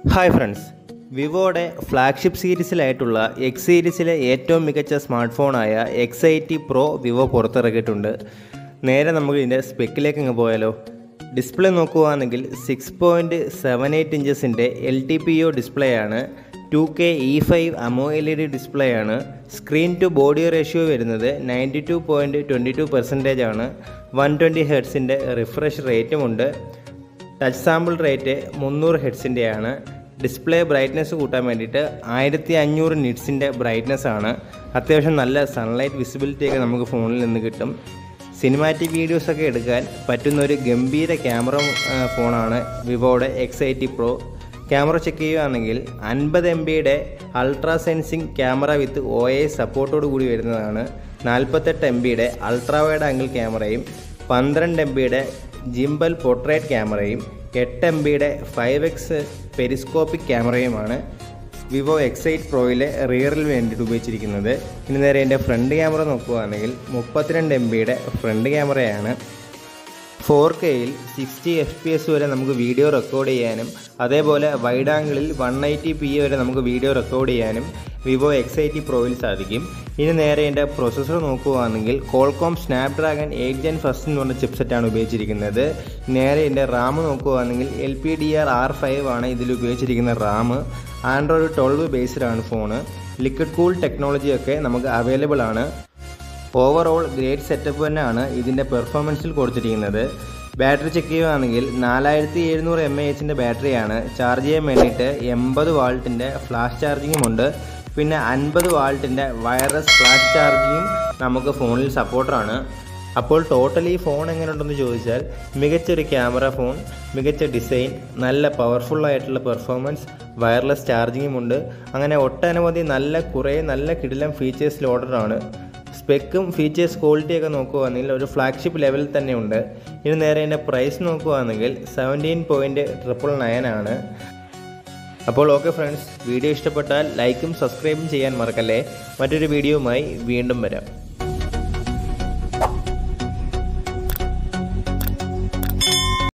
hi friends വിവോയുടെ flagship സീരീസിലായിട്ടുള്ള X സീരീസിലെ ഏറ്റവും മികച്ച സ്മാർട്ട് ഫോണായ X I T pro Vivo പുറത്തിറക്കിയിട്ടുണ്ട് നേരെ നമുക്ക് ഇതിൻ്റെ സ്പെക്കിലേക്ക് അങ്ങ് പോയാലോ ഡിസ്പ്ലേ നോക്കുകയാണെങ്കിൽ സിക്സ് പോയിൻറ്റ് സെവൻ എയ്റ്റ് ഇഞ്ചസിൻ്റെ L T P O display ആണ് two K E five AMOLED display ആണ് സ്ക്രീൻ ടു ബോഡി റേഷ്യോ വരുന്നത് ninety two point twenty two percentage ആണ് വൺ ട്വൻറ്റി ഹെഡ്സിൻ്റെ refresh റേറ്റുമുണ്ട് touch sample rate മുന്നൂറ് ഹെഡ്സിൻ്റെയാണ് display brightness കൂട്ടാൻ വേണ്ടിയിട്ട് ആയിരത്തി അഞ്ഞൂറ് നിറ്റ്സിൻ്റെ ബ്രൈറ്റ്നസ് ആണ് അത്യാവശ്യം നല്ല സൺലൈറ്റ് വിസിബിലിറ്റി ഒക്കെ നമുക്ക് ഫോണിൽ നിന്ന് കിട്ടും സിനിമാറ്റിക് വീഡിയോസൊക്കെ എടുക്കാൻ പറ്റുന്ന ഒരു ഗംഭീര ക്യാമറ ആ, ഫോണാണ് വിവോയുടെ X I T pro camera check ചെയ്യുകയാണെങ്കിൽ അൻപത് എം ബിയുടെ ultra sensing camera with O A സപ്പോർട്ടോട് കൂടി വരുന്നതാണ് നാൽപ്പത്തെട്ട് എം ബിയുടെ അൾട്രാ വൈഡ് ആംഗിൾ ക്യാമറയും പന്ത്രണ്ട് എം ബിയുടെ ജിംബൽ പോർട്രേറ്റ് ക്യാമറയും എട്ട് എം ബിയുടെ ഫൈവ് എക്സ് പെരിസ്കോപ്പിക് ക്യാമറയുമാണ് വിവോ എക്സ് എയ്റ്റ് പ്രോയിലെ റിയറിൽ വേണ്ടിയിട്ട് ഉപയോഗിച്ചിരിക്കുന്നത് ഇനി നേരെ എൻ്റെ ഫ്രണ്ട് ക്യാമറ നോക്കുകയാണെങ്കിൽ മുപ്പത്തിരണ്ട് എം ബിയുടെ ഫ്രണ്ട് ക്യാമറയാണ് ഫോർ കെയിൽ സിക്സ്റ്റി എഫ് പി എസ് വരെ നമുക്ക് വീഡിയോ റെക്കോർഡ് ചെയ്യാനും അതേപോലെ വൈഡ് ആംഗിളിൽ വൺ എയ്റ്റി പി വരെ നമുക്ക് വീഡിയോ റെക്കോർഡ് ചെയ്യാനും വിവോ എക്സ് ഐ ടി പ്രോയിൽ സാധിക്കും ഇനി നേരെ എൻ്റെ പ്രൊസസ്സർ നോക്കുകയാണെങ്കിൽ Qualcomm Snapdragon eight gen first എന്ന് പറഞ്ഞ ചിപ്സെറ്റാണ് ഉപയോഗിച്ചിരിക്കുന്നത് നേരെ എൻ്റെ റാം നോക്കുകയാണെങ്കിൽ L P D R R five ആണ് ഇതിൽ ഉപയോഗിച്ചിരിക്കുന്ന റാം ആൻഡ്രോയിഡ് ട്വൽവ് ബേസ്ഡാണ് ഫോണ് ലിക്വിഡ് കൂൾ ടെക്നോളജിയൊക്കെ നമുക്ക് അവൈലബിൾ ആണ് ഓവറോൾ ഗ്രേറ്റ് സെറ്റപ്പ് തന്നെയാണ് ഇതിൻ്റെ പെർഫോമൻസിൽ കൊടുത്തിരിക്കുന്നത് ബാറ്ററി ചെക്ക് ചെയ്യുകയാണെങ്കിൽ നാലായിരത്തി എഴുന്നൂറ് എം എ എച്ചിൻ്റെ ബാറ്ററിയാണ് ചാർജ് ചെയ്യാൻ വേണ്ടിയിട്ട് എൺപത് വാൾട്ടിൻ്റെ ഫ്ലാഷ് ചാർജിങ്ങും ഉണ്ട് പിന്നെ അൻപത് വാൾട്ടിൻ്റെ വയർലെസ് ഫ്ലാഷ് ചാർജിങ്ങും നമുക്ക് ഫോണിൽ സപ്പോർട്ടാണ് അപ്പോൾ ടോട്ടലി ഈ ഫോൺ എങ്ങനെയുണ്ടെന്ന് ചോദിച്ചാൽ മികച്ചൊരു ക്യാമറ ഫോൺ മികച്ച ഡിസൈൻ നല്ല പവർഫുൾ ആയിട്ടുള്ള പെർഫോമൻസ് വയർലെസ് ചാർജിങ്ങും ഉണ്ട് അങ്ങനെ ഒട്ടനവധി നല്ല കുറേ നല്ല കിടിലം ഫീച്ചേഴ്സ് ലോഡറാണ് സ്പെക്കും ഫീച്ചേഴ്സ് ക്വാളിറ്റിയൊക്കെ നോക്കുകയാണെങ്കിൽ ഒരു ഫ്ലാഗ്ഷിപ്പ് ലെവലിൽ തന്നെ ഉണ്ട് ഇനി നേരെ എൻ്റെ പ്രൈസ് നോക്കുകയാണെങ്കിൽ സെവൻറ്റീൻ പോയിൻറ്റ് ട്രിപ്പിൾ നയൻ ആണ് അപ്പോൾ ഓക്കെ ഫ്രണ്ട്സ് വീഡിയോ ഇഷ്ടപ്പെട്ടാൽ ലൈക്കും സബ്സ്ക്രൈബും ചെയ്യാൻ മറക്കല്ലേ മറ്റൊരു വീഡിയോയുമായി വീണ്ടും വരാം